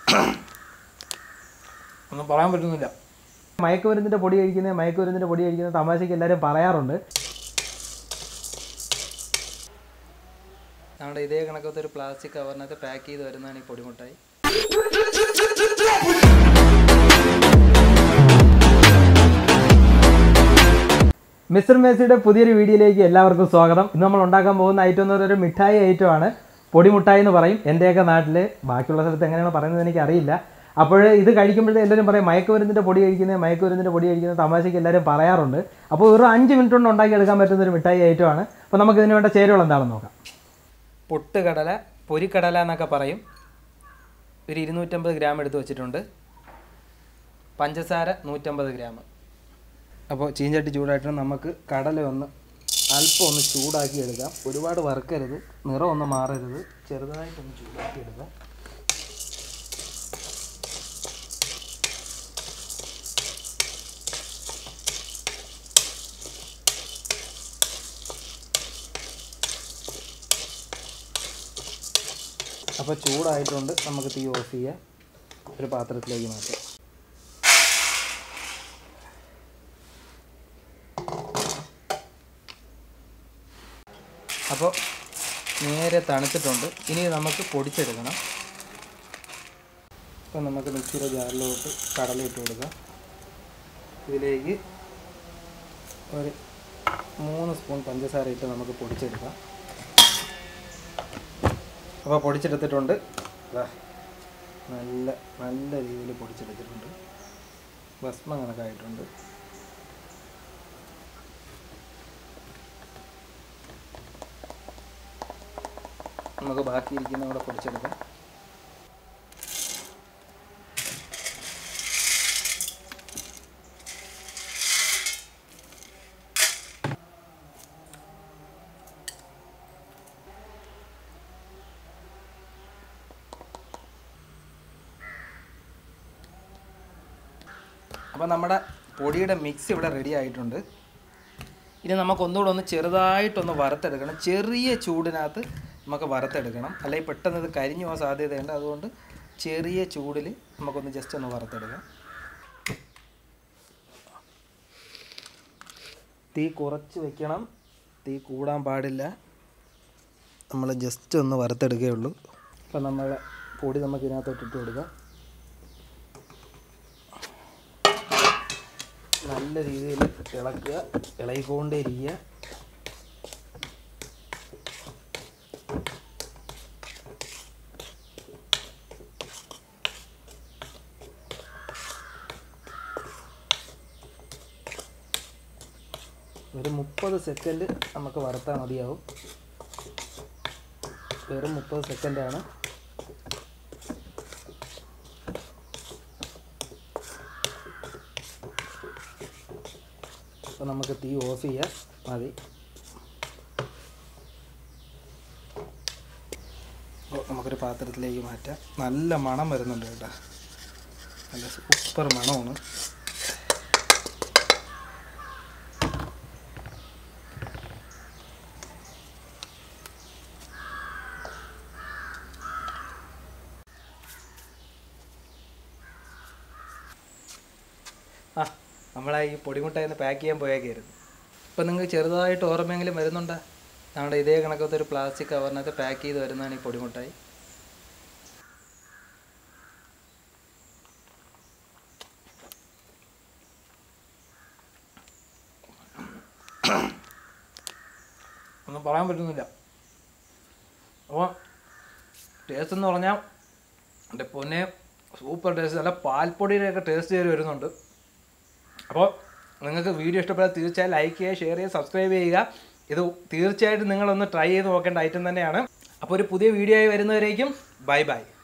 ഒന്നും പറയാൻ പറ്റുന്നില്ല മയക്കുമരുന്നിൻ്റെ പൊടി കഴിക്കുന്നത് മയക്കുമരുന്നിൻ്റെ പൊടി കഴിക്കുന്നത് തമാശയ്ക്ക് എല്ലാവരും പറയാറുണ്ട് നമ്മുടെ ഇതേ കണക്കത്തെ ഒരു പ്ലാസ്റ്റിക് കവറിനകത്ത് പാക്ക് ചെയ്ത് വരുന്നതാണ് ഈ പൊടിമുട്ടായി മിസ്റ്റർ മേസിയുടെ പുതിയൊരു വീഡിയോയിലേക്ക് എല്ലാവർക്കും സ്വാഗതം ഇന്ന് നമ്മൾ ഉണ്ടാക്കാൻ പോകുന്ന ഐറ്റം എന്ന് പറയുന്നത് ഒരു മിഠായി ഐറ്റമാണ് പൊടിമുട്ടായി എന്ന് പറയും എൻ്റെയൊക്കെ നാട്ടിൽ ബാക്കിയുള്ള സ്ഥലത്ത് എങ്ങനെയാണ് പറയുന്നത് എനിക്ക് അറിയില്ല അപ്പോൾ ഇത് കഴിക്കുമ്പോഴേ എല്ലാവരും പറയും മയക്കുമരുന്നിൻ്റെ പൊടി കഴിക്കുന്നത് മയക്കുമരുന്നിൻ്റെ പൊടി കഴിക്കുന്നത് തമാശയ്ക്ക് എല്ലാവരും പറയാറുണ്ട് അപ്പോൾ ഒരു അഞ്ച് മിനിറ്റ് കൊണ്ട് ഉണ്ടാക്കിയെടുക്കാൻ പറ്റുന്ന ഒരു മിഠായി ഐറ്റമാണ് അപ്പോൾ നമുക്ക് ഇതിന് വേണ്ട ചേരുവകൾ എന്താണെന്ന് നോക്കാം പൊട്ടുകടല പൊരിക്കടല എന്നൊക്കെ പറയും ഒരു ഇരുന്നൂറ്റമ്പത് ഗ്രാം എടുത്ത് വെച്ചിട്ടുണ്ട് പഞ്ചസാര നൂറ്റമ്പത് ഗ്രാം അപ്പോൾ ചീഞ്ചട്ടി ചൂടായിട്ട് നമുക്ക് കടല ഒന്ന് അല്പം ഒന്ന് ചൂടാക്കി എടുക്കാം ഒരുപാട് വറുക്കരുത് നിറം ഒന്ന് മാറരുത് ചെറുതായിട്ടൊന്ന് ചൂടാക്കി എടുക്കാം അപ്പോൾ ചൂടായിട്ടുണ്ട് നമുക്ക് തീ ഓഫ് ചെയ്യാം ഒരു പാത്രത്തിലേക്ക് മാറ്റാം അപ്പോൾ നേരെ തണുത്തിട്ടുണ്ട് ഇനി നമുക്ക് പൊടിച്ചെടുക്കണം അപ്പോൾ നമുക്ക് മിക്സിയുടെ ജാറിലോട്ട് കടല ഇട്ട് കൊടുക്കാം ഇതിലേക്ക് ഒരു മൂന്ന് സ്പൂൺ പഞ്ചസാര ഇട്ട് നമുക്ക് പൊടിച്ചെടുക്കാം അപ്പോൾ പൊടിച്ചെടുത്തിട്ടുണ്ട് ദാ നല്ല നല്ല രീതിയിൽ പൊടിച്ചെടുത്തിട്ടുണ്ട് ഭസ്മം കണക്കായിട്ടുണ്ട് നമുക്ക് ബാക്കിയിരിക്കുന്ന കൂടെ പൊടിച്ചെടുക്കാം അപ്പോൾ നമ്മുടെ പൊടിയുടെ മിക്സ് ഇവിടെ റെഡി ആയിട്ടുണ്ട് ഇനി നമുക്ക് ഒന്നുകൂടെ ഒന്ന് ചെറുതായിട്ടൊന്ന് വറുത്തെടുക്കണം ചെറിയ ചൂടിനകത്ത് നമുക്ക് വറുത്തെടുക്കണം അല്ലെങ്കിൽ പെട്ടെന്ന് ഇത് കരിഞ്ഞു പോകാൻ സാധ്യതയുണ്ട് അതുകൊണ്ട് ചെറിയ ചൂടിൽ നമുക്കൊന്ന് ജസ്റ്റ് ഒന്ന് വറുത്തെടുക്കാം തീ കുറച്ച് വെക്കണം തീ കൂടാൻ പാടില്ല നമ്മൾ ജസ്റ്റ് ഒന്ന് വറുത്തെടുക്കുകയുള്ളൂ അപ്പം നമ്മൾ പൊടി നമുക്ക് ഇതിനകത്തോട്ട് ഇട്ട് കൊടുക്കാം നല്ല രീതിയിൽ ഇളക്കുക ഇളകിക്കൊണ്ടേ ഇരിക്കുക ഒരു മുപ്പത് സെക്കൻഡ് നമുക്ക് വറുത്താൽ മതിയാവും വെറും മുപ്പത് സെക്കൻഡാണ് അപ്പോൾ നമുക്ക് തീ ഓഫ് ചെയ്യാം മതി അപ്പോൾ നമുക്കൊരു പാത്രത്തിലേക്ക് മാറ്റാം നല്ല മണം വരുന്നുണ്ട് കേട്ടോ നല്ല സൂപ്പർ മണമാണ് ആ നമ്മളെ ഈ പൊടിമുട്ടായിന്ന് പാക്ക് ചെയ്യാൻ പോയേക്കായിരുന്നു ഇപ്പം നിങ്ങൾക്ക് ചെറുതായിട്ട് ഓർമ്മയെങ്കിലും വരുന്നുണ്ടോ നമ്മുടെ ഇതേ കണക്കത്തെ ഒരു പ്ലാസ്റ്റിക് കവറിനകത്ത് പാക്ക് ചെയ്ത് വരുന്നതാണ് ഈ പൊടിമുട്ടായി ഒന്നും പറയാൻ പറ്റുന്നില്ല അപ്പോൾ ടേസ്റ്റ് എന്ന് പറഞ്ഞാൽ എൻ്റെ പൊന്നെ സൂപ്പർ ടേസ്റ്റ് നല്ല പാൽപ്പൊടിയുടെയൊക്കെ ടേസ്റ്റ് കയറി വരുന്നുണ്ട് അപ്പോൾ നിങ്ങൾക്ക് വീഡിയോ ഇഷ്ടപ്പെട്ടാൽ തീർച്ചയായും ലൈക്ക് ചെയ്യുക ഷെയർ ചെയ്യുക സബ്സ്ക്രൈബ് ചെയ്യുക ഇത് തീർച്ചയായിട്ടും നിങ്ങളൊന്ന് ട്രൈ ചെയ്ത് നോക്കേണ്ട ഐറ്റം തന്നെയാണ് അപ്പോൾ ഒരു പുതിയ വീഡിയോ ആയി വരുന്നവരേക്കും ബൈ ബൈ